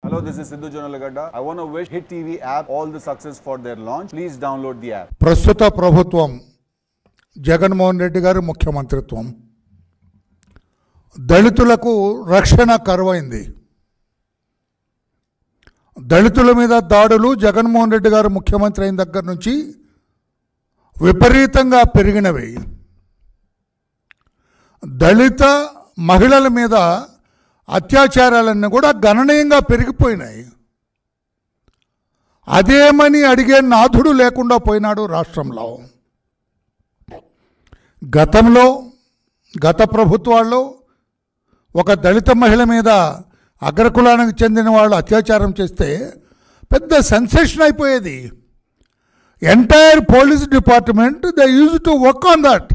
Hello, this is Sidhu Jonalagada. I want to wish Hit TV app all the success for their launch. Please download the app. ప్రస్తుత ప్రభుత్వం జగన్మోహన్ రెడ్డి గారి ముఖ్యమంత్రిత్వం దళితులకు రక్షణ కరువైంది దళితుల మీద దాడులు జగన్మోహన్ రెడ్డి గారు ముఖ్యమంత్రి అయిన దగ్గర నుంచి విపరీతంగా పెరిగినవి దళిత మహిళల మీద అత్యాచారాలన్నీ కూడా గణనీయంగా పెరిగిపోయినాయి అదేమని అడిగే నాథుడు లేకుండా పోయినాడు రాష్ట్రంలో గతంలో గత ప్రభుత్వాల్లో ఒక దళిత మహిళ మీద అగ్రకులానికి చెందిన వాళ్ళు అత్యాచారం చేస్తే పెద్ద సెన్సేషన్ అయిపోయేది entire police department the use to work on that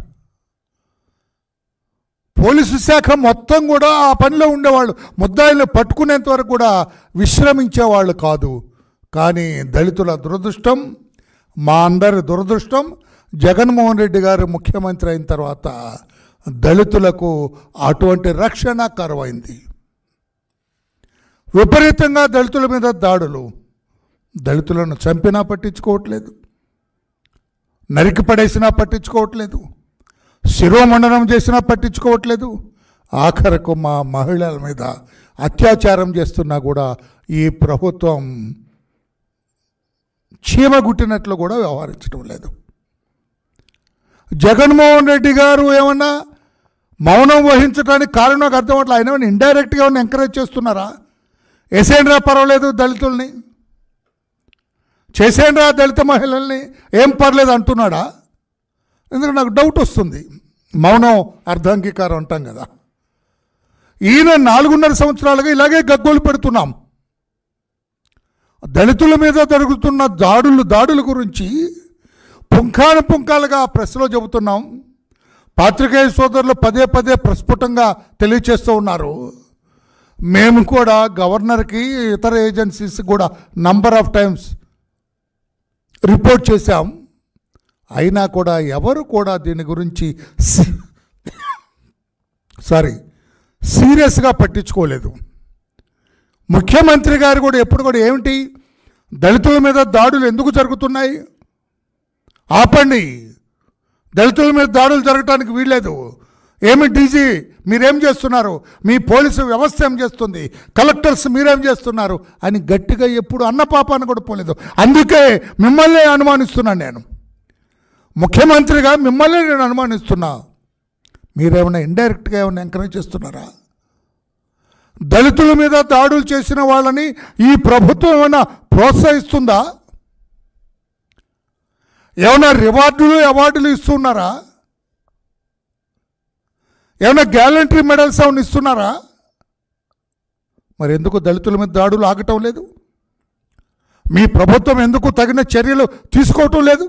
police శాఖ మొత్తం కూడా ఆ పనిలో ఉండేవాళ్ళు ముద్దాయిల్ని పట్టుకునేంత వరకు కూడా విశ్రమించేవాళ్ళు కాదు కానీ దళితుల దురదృష్టం మా అందరి దురదృష్టం జగన్మోహన్ రెడ్డి గారు ముఖ్యమంత్రి అయిన తర్వాత దళితులకు అటువంటి రక్షణ కరువైంది విపరీతంగా దళితుల మీద దాడులు దళితులను చంపినా పట్టించుకోవట్లేదు నరికి పడేసినా పట్టించుకోవట్లేదు శిరోమండనం చేసినా పట్టించుకోవట్లేదు ఆఖరకు మా మహిళల మీద అత్యాచారం చేస్తున్నా కూడా ఈ ప్రభుత్వం చీమగుట్టినట్లు కూడా వ్యవహరించడం లేదు జగన్మోహన్ రెడ్డి గారు ఏమన్నా మౌనం వహించడానికి కారణం నాకు అర్థం అవ్వట్లేదు ఆయన ఏమైనా ఇండైరెక్ట్గా ఏమైనా ఎంకరేజ్ చేస్తున్నారా వేసేయండిరా పర్వాలేదు దళితుల్ని చేసేయండిరా దళిత మహిళల్ని ఏం పర్లేదు అంటున్నాడా ఎందుకంటే నాకు డౌట్ వస్తుంది మౌనం అర్ధాంగీకారం అంటాం కదా ఈయన నాలుగున్నర సంవత్సరాలుగా ఇలాగే గగ్గోలు పెడుతున్నాం దళితుల మీద జరుగుతున్న దాడులు దాడుల గురించి పుంఖాను పుంఖాలుగా ప్రెస్లో చెబుతున్నాం పాత్రికేయ సోదరులు పదే పదే ప్రస్ఫుటంగా తెలియచేస్తూ ఉన్నారు మేము కూడా గవర్నర్కి ఇతర ఏజెన్సీస్ కూడా నంబర్ ఆఫ్ టైమ్స్ రిపోర్ట్ చేశాం అయినా కూడా ఎవరు కూడా దీని గురించి సి- సారీ సీరియస్గా పట్టించుకోలేదు ముఖ్యమంత్రి గారు కూడా ఎప్పుడు కూడా ఏమిటి దళితుల మీద దాడులు ఎందుకు జరుగుతున్నాయి ఆపండి దళితుల మీద దాడులు జరగటానికి వీల్లేదు ఏమి డీజీ మీరేం చేస్తున్నారు మీ పోలీసు వ్యవస్థ ఏం చేస్తుంది కలెక్టర్స్ మీరేం చేస్తున్నారు అని గట్టిగా ఎప్పుడు అన్న పాపాన్ని కూడా పోలేదు అందుకే మిమ్మల్ని అనుమానిస్తున్నాను నేను ముఖ్యమంత్రిగా మిమ్మల్ని నేను అనుమానిస్తున్నా మీరేమైనా ఇండైరెక్ట్గా ఏమైనా ఎంకరేజ్ చేస్తున్నారా దళితుల మీద దాడులు చేసిన వాళ్ళని ఈ ప్రభుత్వం ఏమైనా ప్రోత్సహిస్తుందా ఏమైనా రివార్డులు అవార్డులు ఇస్తున్నారా ఏమైనా గ్యాలంటరీ మెడల్స్ ఏమైనా ఇస్తున్నారా మరి ఎందుకు దళితుల మీద దాడులు ఆగటం లేదు మీ ప్రభుత్వం ఎందుకు తగిన చర్యలు తీసుకోవటం లేదు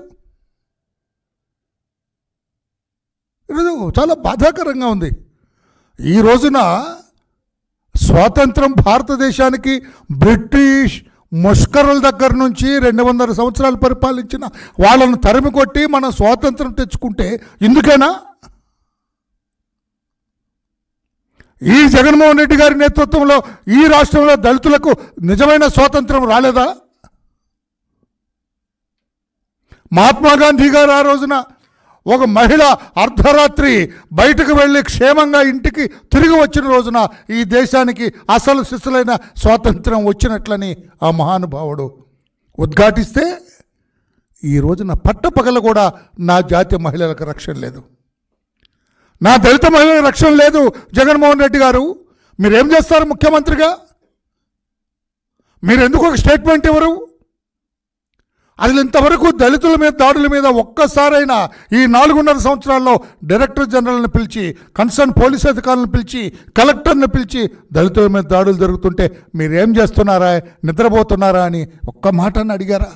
ఇది చాలా బాధాకరంగా ఉంది ఈ రోజున స్వాతంత్రం భారతదేశానికి బ్రిటిష్ ముష్కరుల దగ్గర నుంచి రెండు వందల సంవత్సరాలు పరిపాలించిన వాళ్ళను తరిమి కొట్టి మనం స్వాతంత్రం తెచ్చుకుంటే ఎందుకైనా ఈ జగన్మోహన్ రెడ్డి గారి నేతృత్వంలో ఈ రాష్ట్రంలో దళితులకు నిజమైన స్వాతంత్రం రాలేదా మహాత్మా గాంధీ గారు ఆ రోజున ఒక మహిళ అర్ధరాత్రి బయటకు వెళ్ళి క్షేమంగా ఇంటికి తిరిగి వచ్చిన రోజున ఈ దేశానికి అసలు శిశులైన స్వాతంత్రం వచ్చినట్లని ఆ మహానుభావుడు ఉద్ఘాటిస్తే ఈ రోజున పట్టపగల కూడా నా జాతి మహిళలకు రక్షణ లేదు నా దళిత మహిళలకు రక్షణ లేదు జగన్మోహన్ రెడ్డి గారు మీరేం చేస్తారు ముఖ్యమంత్రిగా మీరు ఎందుకు ఒక స్టేట్మెంట్ ఇవ్వరు అసలు ఇంతవరకు దళితుల మీద దాడుల మీద ఒక్కసారైనా ఈ నాలుగున్నర సంవత్సరాల్లో డైరెక్టర్ జనరల్ని పిలిచి కన్సర్న్ పోలీస్ అధికారులను పిలిచి కలెక్టర్ని పిలిచి దళితుల మీద దాడులు జరుగుతుంటే మీరేం చేస్తున్నారా నిద్రపోతున్నారా అని ఒక్క మాటని అడిగారా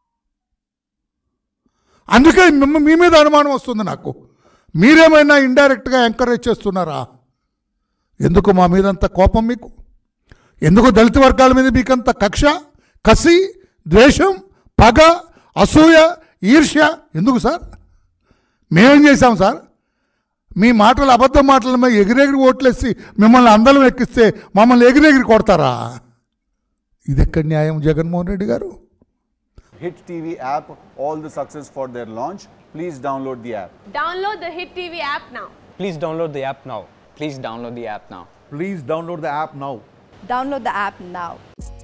అందుకే మిమ్మ మీ మీద అనుమానం వస్తుంది నాకు మీరేమైనా ఇండైరెక్ట్గా ఎంకరేజ్ చేస్తున్నారా ఎందుకు మా మీద అంత కోపం మీకు ఎందుకు దళిత వర్గాల మీద మీకంత కక్ష కసి ద్వేషం పగ అసూయ ఈర్ష్య ఎందుకు సార్ మేమేం చేశాం సార్ మీ మాటలు అబద్ధం మాటల మీద ఎగిరెగిరి ఓట్లేసి మిమ్మల్ని అందరం ఎక్కిస్తే మమ్మల్ని ఎగిరెగిరి కొడతారా ఇది ఎక్కడ న్యాయం జగన్మోహన్ రెడ్డి గారు Hit TV app, all the success for their launch. Please download the app. Download the Hit TV app now. Please download the app now. Please download the app now. Please download the app now. Download the app now.